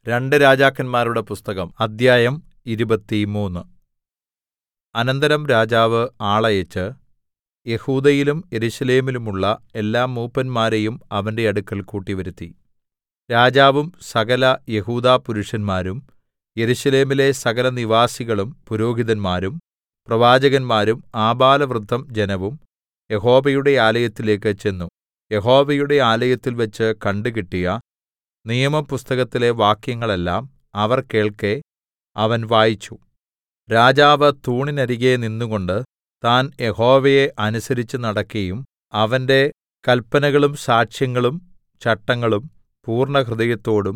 രണ്ട് രാജാക്കന്മാരുടെ പുസ്തകം അദ്ധ്യായം ഇരുപത്തിമൂന്ന് അനന്തരം രാജാവ് ആളയച്ച് യെഹൂദയിലും യെരൂശലേമിലുമുള്ള എല്ലാ മൂപ്പന്മാരെയും അവന്റെ അടുക്കൽ കൂട്ടിവരുത്തി രാജാവും സകല യെഹൂദാപുരുഷന്മാരും യെരൂശലേമിലെ സകല നിവാസികളും പുരോഹിതന്മാരും പ്രവാചകന്മാരും ആബാലവൃദ്ധം ജനവും യഹോവയുടെ ആലയത്തിലേക്ക് ചെന്നു യഹോവയുടെ ആലയത്തിൽവെച്ച് കണ്ടുകിട്ടിയ നിയമപുസ്തകത്തിലെ വാക്യങ്ങളെല്ലാം അവർ കേൾക്കെ അവൻ വായിച്ചു രാജാവ് തൂണിനരികെ നിന്നുകൊണ്ട് താൻ യഹോവയെ അനുസരിച്ച് നടക്കയും അവന്റെ കല്പനകളും സാക്ഷ്യങ്ങളും ചട്ടങ്ങളും പൂർണ്ണഹൃദയത്തോടും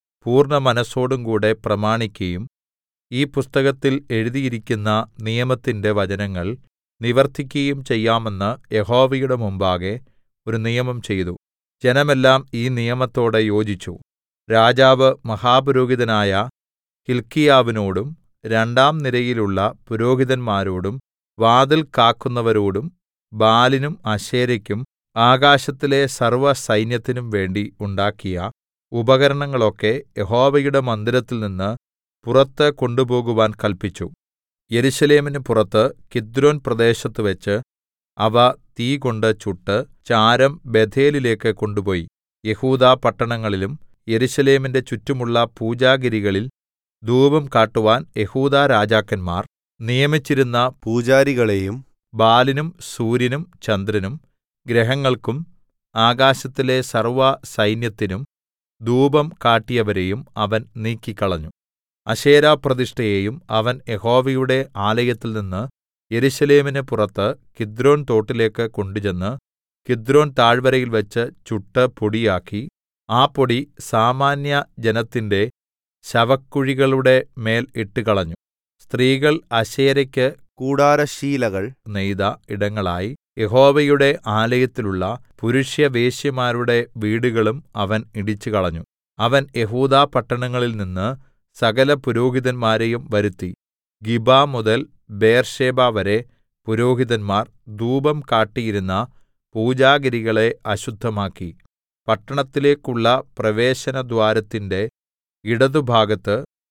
പൂർണ്ണമനസ്സോടുംകൂടെ പ്രമാണിക്കയും ഈ പുസ്തകത്തിൽ എഴുതിയിരിക്കുന്ന നിയമത്തിന്റെ വചനങ്ങൾ നിവർത്തിക്കയും ചെയ്യാമെന്ന് യഹോവയുടെ മുമ്പാകെ ഒരു നിയമം ചെയ്തു ജനമെല്ലാം ഈ നിയമത്തോട് യോജിച്ചു രാജാവ് മഹാപുരോഹിതനായ ഹില്ക്കീയാവിനോടും രണ്ടാം നിരയിലുള്ള പുരോഹിതന്മാരോടും വാതിൽ കാക്കുന്നവരോടും ബാലിനും അശേരയ്ക്കും ആകാശത്തിലെ സർവ്വസൈന്യത്തിനും വേണ്ടി ഉണ്ടാക്കിയ ഉപകരണങ്ങളൊക്കെ യഹോവയുടെ മന്ദിരത്തിൽനിന്ന് പുറത്ത് കൊണ്ടുപോകുവാൻ കല്പിച്ചു യെരൂശലേമിന് പുറത്ത് കിദ്രോൻ പ്രദേശത്തുവെച്ച് അവ തീകൊണ്ട് ചുട്ട് ചാരം ബേഥേലിലേക്ക് കൊണ്ടുപോയി യെഹൂദാ പട്ടണങ്ങളിലും യെരൂശലേമിന്റെ ചുറ്റുമുള്ള പൂജാഗിരികളിൽ ധൂപം കാട്ടുവാൻ യെഹൂദാ രാജാക്കന്മാർ നിയമിച്ചിരുന്ന പൂജാരികളെയും ബാലിനും സൂര്യനും ചന്ദ്രനും ഗ്രഹങ്ങൾക്കും ആകാശത്തിലെ സർവ്വസൈന്യത്തിനും ധൂപം കാട്ടിയവരെയും അവൻ നീക്കിക്കളഞ്ഞു അശേരാപ്രതിഷ്ഠയെയും അവൻ യഹോവയുടെ ആലയത്തിൽനിന്ന് യെരൂശലേമിന് പുറത്ത് കിദ്രോൻ തോട്ടിലേക്ക് കൊണ്ടുചെന്ന് കിദ്രോൻ താഴ്വരയിൽ വെച്ച് ചുട്ട് പൊടിയാക്കി ആ പൊടി സാമാന്യ ജനത്തിന്റെ ശവക്കുഴികളുടെ മേൽ ഇട്ടുകളഞ്ഞു സ്ത്രീകൾ അശേരയ്ക്ക് കൂടാരശീലകൾ നെയ്ത ഇടങ്ങളായി യഹോവയുടെ ആലയത്തിലുള്ള പുരുഷ്യവേശ്യമാരുടെ വീടുകളും അവൻ ഇടിച്ചുകളഞ്ഞു അവൻ യെഹൂദാ പട്ടണങ്ങളിൽ നിന്ന് സകല പുരോഹിതന്മാരെയും വരുത്തി ഗിബ മുതൽ ബേർശേബ വരെ പുരോഹിതന്മാർ ധൂപം കാട്ടിയിരുന്ന പൂജാഗിരികളെ അശുദ്ധമാക്കി പട്ടണത്തിലേക്കുള്ള പ്രവേശനദ്വാരത്തിന്റെ ഇടതുഭാഗത്ത്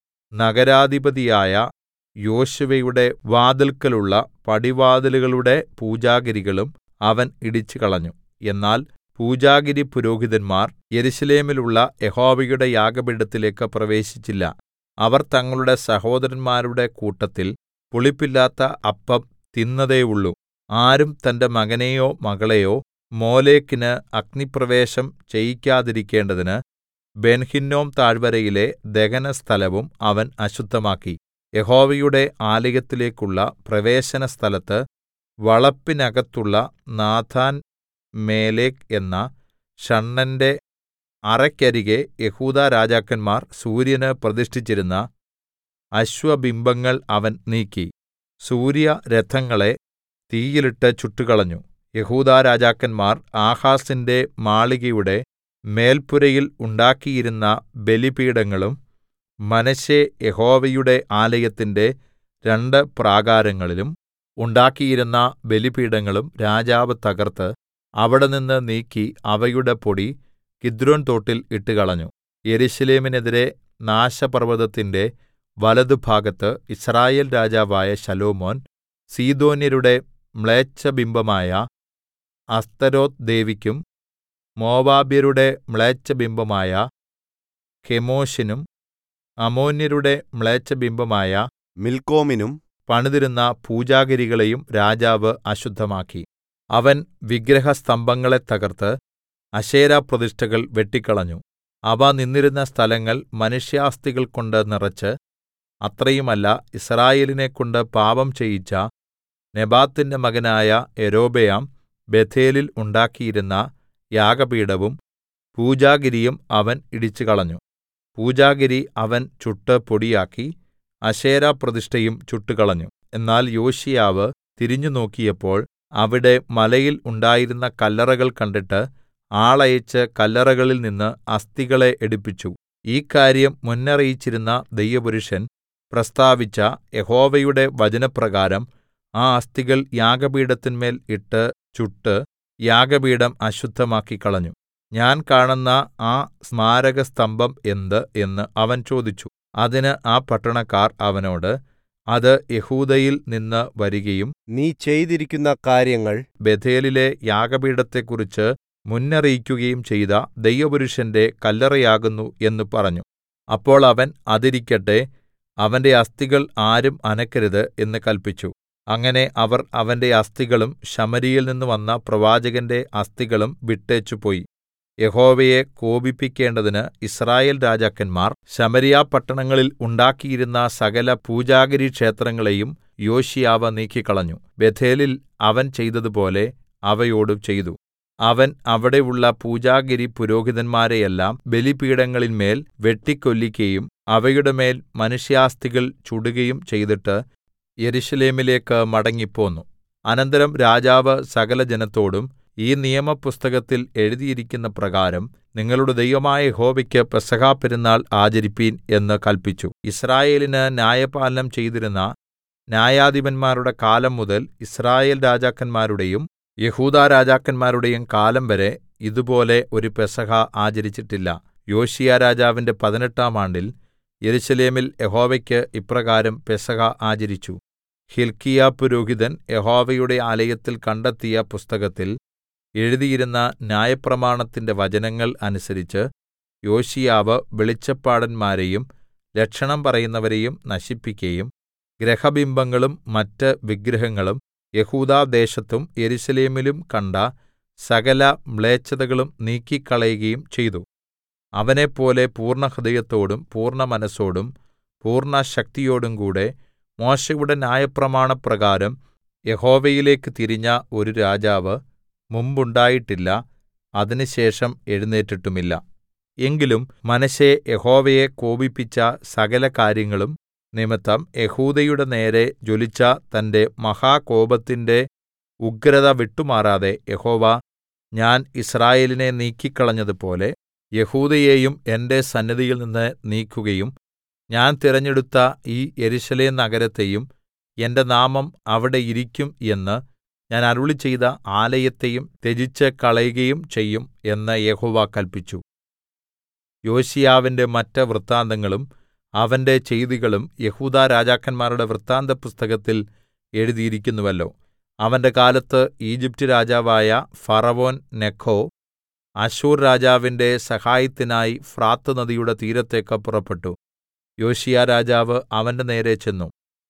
നഗരാധിപതിയായ യോശുവയുടെ വാതിൽക്കലുള്ള പടിവാതിലുകളുടെ പൂജാഗിരികളും അവൻ ഇടിച്ചുകളഞ്ഞു എന്നാൽ പൂജാഗിരി പുരോഹിതന്മാർ യെരൂശലേമിലുള്ള യഹോവയുടെ യാഗപീഠത്തിലേക്ക് പ്രവേശിച്ചില്ല അവർ തങ്ങളുടെ സഹോദരന്മാരുടെ കൂട്ടത്തിൽ പുളിപ്പില്ലാത്ത അപ്പം തിന്നതേയുള്ളൂ ആരും തന്റെ മകനെയോ മകളെയോ മോലേക്കിന് അഗ്നിപ്രവേശം ചെയ്യിക്കാതിരിക്കേണ്ടതിന് ബെൻഹിന്നോം താഴ്വരയിലെ ദഹനസ്ഥലവും അവൻ അശുദ്ധമാക്കി യഹോവയുടെ ആലയത്തിലേക്കുള്ള പ്രവേശനസ്ഥലത്ത് വളപ്പിനകത്തുള്ള നാഥാൻ മേലെക്ക് എന്ന ഷണ്ഡന്റെ അറയ്ക്കരികെ യെഹൂദാ രാജാക്കന്മാർ സൂര്യന് പ്രതിഷ്ഠിച്ചിരുന്ന അശ്വബിംബങ്ങൾ അവൻ നീക്കി സൂര്യരഥങ്ങളെ തീയിലിട്ട് ചുട്ടുകളഞ്ഞു യെഹൂദാ രാജാക്കന്മാർ ആഹാസിന്റെ മാളികയുടെ മേൽപ്പുരയിൽ ഉണ്ടാക്കിയിരുന്ന ബലിപീഠങ്ങളും മനശ്ശെ യഹോവയുടെ ആലയത്തിന്റെ രണ്ട് പ്രാകാരങ്ങളിലും ഉണ്ടാക്കിയിരുന്ന ബലിപീഠങ്ങളും രാജാവ് തകർത്ത് അവിടെനിന്ന് നീക്കി അവയുടെ പൊടി കിദ്രോൻ തോട്ടിൽ ഇട്ടുകളഞ്ഞു യെരൂശലേമിനെതിരെ നാശപർവ്വതത്തിന്റെ വലതുഭാഗത്ത് യിസ്രായേൽ രാജാവായ ശലോമോൻ സീദോന്യരുടെ മ്ലേച്ഛബിംബമായ അസ്തരോത്ത് ദേവിക്കും മോവാബ്യരുടെ മ്ലേച്ഛബിംബമായ കെമോശിനും അമ്മോന്യരുടെ മ്ലേച്ഛബിംബമായ മിൽക്കോമിനും പണിതിരുന്ന പൂജാഗിരികളെയും രാജാവ് അശുദ്ധമാക്കി അവൻ വിഗ്രഹസ്തംഭങ്ങളെ തകർത്ത് അശേരാപ്രതിഷ്ഠകൾ വെട്ടിക്കളഞ്ഞു അവ നിന്നിരുന്ന സ്ഥലങ്ങൾ മനുഷ്യാസ്ഥികൾ കൊണ്ട് നിറച്ച് അത്രയുമല്ല യിസ്രായേലിനെക്കൊണ്ട് പാപം ചെയ്യിച്ച നെബാത്തിന്റെ മകനായ യൊരോബെയാം ബേഥേലിൽ ഉണ്ടാക്കിയിരുന്ന യാഗപീഠവും പൂജാഗിരിയും അവൻ ഇടിച്ചുകളഞ്ഞു പൂജാഗിരി അവൻ ചുട്ട് പൊടിയാക്കി അശേരാപ്രതിഷ്ഠയും ചുട്ടുകളഞ്ഞു എന്നാൽ യോശീയാവ് തിരിഞ്ഞുനോക്കിയപ്പോൾ അവിടെ മലയിൽ ഉണ്ടായിരുന്ന കല്ലറകൾ കണ്ടിട്ട് ആളയച്ച് കല്ലറകളിൽ നിന്ന് അസ്ഥികളെ എടുപ്പിച്ചു ഈ കാര്യം മുന്നറിയിച്ചിരുന്ന ദൈവപുരുഷൻ പ്രസ്താവിച്ച യഹോവയുടെ വചനപ്രകാരം ആ അസ്ഥികൾ യാഗപീഠത്തിന്മേൽ ഇട്ട് ചുട്ട് യാഗപീഠം അശുദ്ധമാക്കിക്കളഞ്ഞു ഞാൻ കാണുന്ന ആ സ്മാരകസ്തംഭം എന്ത് എന്ന് അവൻ ചോദിച്ചു അതിന് ആ പട്ടണക്കാർ അവനോട് അത് യെഹൂദയിൽ നിന്ന് വരികയും നീ ചെയ്തിരിക്കുന്ന കാര്യങ്ങൾ ബേഥേലിലെ യാഗപീഠത്തെക്കുറിച്ച് മുന്നറിയിക്കുകയും ചെയ്ത ദൈവപുരുഷന്റെ കല്ലറയാകുന്നു എന്ന് പറഞ്ഞു അപ്പോൾ അവൻ അതിരിക്കട്ടെ അവന്റെ അസ്ഥികൾ ആരും അനക്കരുത് എന്ന് കല്പിച്ചു അങ്ങനെ അവർ അവന്റെ അസ്ഥികളും ശമര്യയിൽ നിന്ന് വന്ന പ്രവാചകന്റെ അസ്ഥികളും വിട്ടേച്ചുപോയി യഹോവയെ കോപിപ്പിക്കേണ്ടതിന് യിസ്രായേൽ രാജാക്കന്മാർ ശമര്യ പട്ടണങ്ങളിൽ ഉണ്ടാക്കിയിരുന്ന സകല പൂജാഗിരി ക്ഷേത്രങ്ങളെയും യോശീയാവ് നീക്കിക്കളഞ്ഞു ബേഥേലിൽ അവൻ ചെയ്തതുപോലെ അവയോടും ചെയ്തു അവൻ അവിടെയുള്ള പൂജാഗിരി പുരോഹിതന്മാരെയെല്ലാം ബലിപീഠങ്ങളിന്മേൽ വെട്ടിക്കൊല്ലിക്കയും അവയുടെ മേൽ മനുഷ്യാസ്ഥികൾ ചുടുകയും ചെയ്തിട്ട് യെരൂശലേമിലേക്ക് മടങ്ങിപ്പോന്നു അനന്തരം രാജാവ് സകലജനത്തോടും ഈ നിയമപുസ്തകത്തിൽ എഴുതിയിരിക്കുന്ന പ്രകാരം നിങ്ങളുടെ ദൈവമായ യഹോവയ്ക്ക് പെസഹ പെരുന്നാൾ ആചരിപ്പീൻ എന്ന് കല്പിച്ചു യിസ്രായേലിന് ന്യായപാലനം ചെയ്തിരുന്ന ന്യായാധിപന്മാരുടെ കാലം മുതൽ യിസ്രായേൽ രാജാക്കന്മാരുടെയും യെഹൂദാ രാജാക്കന്മാരുടെയും കാലം വരെ ഇതുപോലെ ഒരു പെസഹ ആചരിച്ചിട്ടില്ല യോശീയ രാജാവിന്റെ പതിനെട്ടാം ആണ്ടിൽ യെരൂശലേമിൽ യഹോവയ്ക്ക് ഇപ്രകാരം പെസഹ ആചരിച്ചു ഹില്ക്കീയാ പുരോഹിതൻ യഹോവയുടെ ആലയത്തിൽ കണ്ടെത്തിയ പുസ്തകത്തിൽ എഴുതിയിരുന്ന ന്യായപ്രമാണത്തിന്റെ വചനങ്ങൾ അനുസരിച്ച് യോശീയാവ് വെളിച്ചപ്പാടന്മാരെയും ലക്ഷണം പറയുന്നവരെയും നശിപ്പിക്കയും ഗ്രഹബിംബങ്ങളും മറ്റ് വിഗ്രഹങ്ങളും യെഹൂദാദേശത്തും യെരൂശലേമിലും കണ്ട സകല മ്ലേച്ഛതകളും നീക്കിക്കളയുകയും ചെയ്തു അവനെപ്പോലെ പൂർണ്ണഹൃദയത്തോടും പൂർണ്ണമനസ്സോടും പൂർണ്ണശക്തിയോടും കൂടെ മോശെയുടെ ന്യായപ്രമാണപ്രകാരം യഹോവയിലേക്ക് തിരിഞ്ഞ ഒരു രാജാവ് മുമ്പുണ്ടായിട്ടില്ല അതിനുശേഷം എഴുന്നേറ്റിട്ടുമില്ല എങ്കിലും മനശ്ശെ യഹോവയെ കോപിപ്പിച്ച സകല കാര്യങ്ങളും നിമിത്തം യെഹൂദയുടെ നേരെ ജ്വലിച്ച തന്റെ മഹാകോപത്തിന്റെ ഉഗ്രത വിട്ടുമാറാതെ യഹോവ ഞാൻ യിസ്രായേലിനെ നീക്കിക്കളഞ്ഞതുപോലെ യെഹൂദയെയും എന്റെ സന്നിധിയിൽ നിന്ന് നീക്കുകയും ഞാൻ തിരഞ്ഞെടുത്ത ഈ യെരൂശലേം നഗരത്തെയും എന്റെ നാമം അവിടെ ഇരിക്കും എന്ന് ഞാൻ അരുളിച്ചെയ്ത ആലയത്തെയും ത്യജിച്ച് കളയുകയും ചെയ്യും എന്ന് യഹോവ കല്പിച്ചു യോശീയാവിന്റെ മറ്റ് വൃത്താന്തങ്ങളും അവന്റെ ചെയ്തികളും യെഹൂദാ രാജാക്കന്മാരുടെ വൃത്താന്തപുസ്തകത്തിൽ എഴുതിയിരിക്കുന്നുവല്ലോ അവന്റെ കാലത്ത് ഈജിപ്റ്റ് രാജാവായ ഫറവോൻ നെഖോ അശ്ശൂർ രാജാവിന്റെ സഹായത്തിനായി ഫ്രാത്ത് നദിയുടെ തീരത്തേക്ക് പുറപ്പെട്ടു യോശീയ രാജാവ് അവന്റെ നേരെ ചെന്നു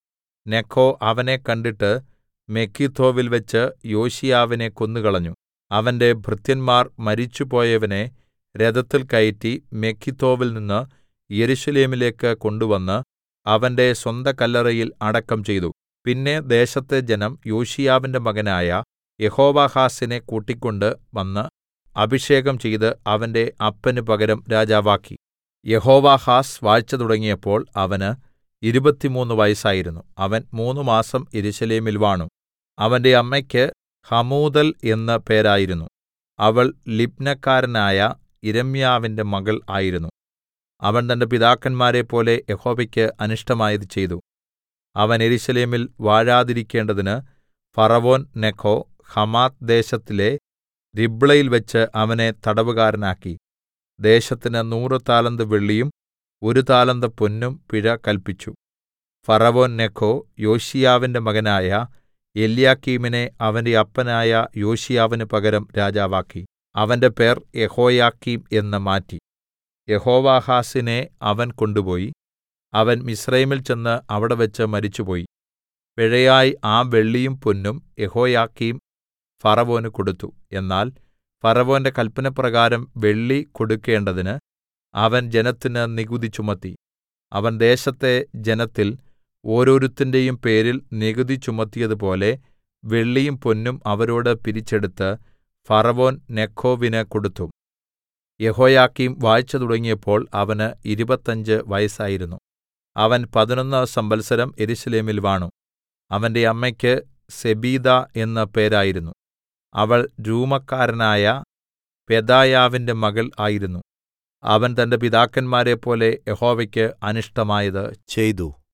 നെഖോ അവനെ കണ്ടിട്ട് മെഗിദ്ദോവിൽ വെച്ച് യോശീയാവിനെ കൊന്നുകളഞ്ഞു അവന്റെ ഭൃത്യന്മാർ മരിച്ചുപോയവനെ രഥത്തിൽ കയറ്റി മെഗിദ്ദോവിൽ നിന്ന് യെരൂശലേമിലേക്ക് കൊണ്ടുവന്ന് അവന്റെ സ്വന്ത കല്ലറയിൽ അടക്കം ചെയ്തു പിന്നെ ദേശത്തെ ജനം യോശീയാവിന്റെ മകനായ യെഹോവാഹാസിനെ കൂട്ടിക്കൊണ്ട് വന്ന് അഭിഷേകം ചെയ്ത് അവന്റെ അപ്പന് പകരം രാജാവാക്കി യെഹോവാഹാസ് വാഴ്ച തുടങ്ങിയപ്പോൾ അവന് ഇരുപത്തിമൂന്ന് വയസ്സായിരുന്നു അവൻ മൂന്ന് മാസം യെരൂശലേമിൽ വാണു അവന്റെ അമ്മയ്ക്ക് ഹമൂതൽ എന്ന് പേരായിരുന്നു അവൾ ലിബ്നക്കാരനായ യിരെമ്യാവിന്റെ മകൾ ആയിരുന്നു അവൻ തന്റെ പിതാക്കന്മാരെപ്പോലെ യഹോവയ്ക്ക് അനിഷ്ടമായത് ചെയ്തു അവൻ യെരൂശലേമിൽ വാഴാതിരിക്കേണ്ടതിന് ഫറവോൻ നെഖോ ഹമാത്ത് ദേശത്തിലെ രിബ്ളയിൽ വെച്ച് അവനെ തടവുകാരനാക്കി ദേശത്തിന് നൂറ് താലന്ത് വെള്ളിയും ഒരു താലന്ത് പൊന്നും പിഴ കല്പിച്ചു ഫറവോൻ നെഖോ യോശീയാവിന്റെ മകനായ എല്യാക്കീമിനെ അവന്റെ അപ്പനായ യോശീയാവിന് പകരം രാജാവാക്കി അവന്റെ പേർ യെഹോയാക്കീം എന്ന് മാറ്റി യഹോവാഹാസിനെ അവൻ കൊണ്ടുപോയി അവൻ മിസ്രയീമിൽ ചെന്ന് അവിടെവെച്ച് മരിച്ചുപോയി പിഴയായി ആ വെള്ളിയും പൊന്നും യെഹോയാക്കീം ഫറവോന് കൊടുത്തു എന്നാൽ ഫറവോന്റെ കല്പനപ്രകാരം വെള്ളി കൊടുക്കേണ്ടതിന് അവൻ ജനത്തിന് നികുതി ചുമത്തി അവൻ ദേശത്തെ ജനത്തിൽ ഓരോരുത്തന്റെയും പേരിൽ നികുതി ചുമത്തിയതുപോലെ വെള്ളിയും പൊന്നും അവരോട് പിരിച്ചെടുത്ത് ഫറവോൻ നെഖോവിന് കൊടുത്തു യെഹോയാക്കീം വാഴ്ച തുടങ്ങിയപ്പോൾ അവന് ഇരുപത്തഞ്ച് വയസ്സായിരുന്നു അവൻ പതിനൊന്ന് സംവത്സരം യെരൂശലേമിൽ വാണു അവന്റെ അമ്മയ്ക്ക് സെബീദ എന്ന് പേരായിരുന്നു അവൾ രൂമക്കാരനായ പെദായാവിന്റെ മകൾ ആയിരുന്നു അവൻ തന്റെ പിതാക്കന്മാരെപ്പോലെ യഹോവയ്ക്ക് അനിഷ്ടമായത് ചെയ്തു